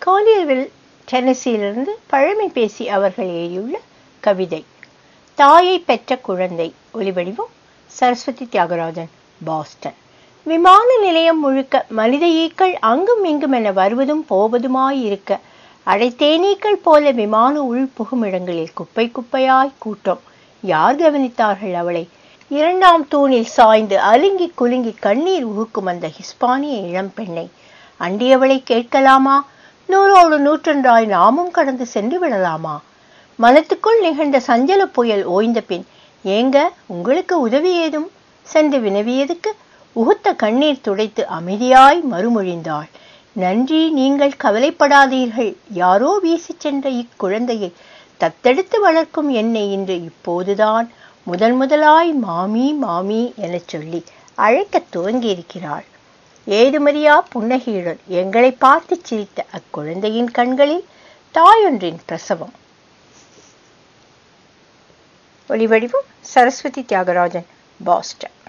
காலியர்வில் டென்னசியிலிருந்து பழமை பேசி அவர்கள் எழுதியுள்ள கவிதை தாயை பெற்ற குழந்தை ஒலிவடிவம் சரஸ்வதி தியாகராஜன் பாஸ்டன் விமான நிலையம் முழுக்க மனித ஈக்கள் அங்கும் இங்கும் என வருவதும் போவதுமாயிருக்க அடைத்தேனீக்கள் போல விமான உள் புகுமிடங்களில் குப்பை குப்பையாய் கூட்டம் யார் கவனித்தார்கள் அவளை இரண்டாம் தூணில் சாய்ந்து அலுங்கி குலுங்கி கண்ணீர் உகுக்கும் அந்த ஹிஸ்பானிய இளம் பெண்ணை அண்டியவளை கேட்கலாமா நூறோடு நூற்றொன்றாய் நாமும் கடந்து சென்று விடலாமா மனத்துக்குள் நிகழ்ந்த சஞ்சல புயல் ஓய்ந்த பின் ஏங்க உங்களுக்கு உதவி ஏதும் சென்று வினவியதுக்கு உகுத்த கண்ணீர் துடைத்து அமைதியாய் மறுமொழிந்தாள் நன்றி நீங்கள் கவலைப்படாதீர்கள் யாரோ வீசிச் சென்ற இக்குழந்தையை தத்தெடுத்து வளர்க்கும் என்னை இன்று இப்போதுதான் முதன் முதலாய் மாமி மாமி எனச் சொல்லி அழைக்கத் துவங்கியிருக்கிறாள் ஏதுமறியா புன்னகையுடன் எங்களை பார்த்து சிரித்த அக்குழந்தையின் கண்களில் தாயொன்றின் பிரசவம் ஒளிவடிவம் சரஸ்வதி தியாகராஜன் பாஸ்டன்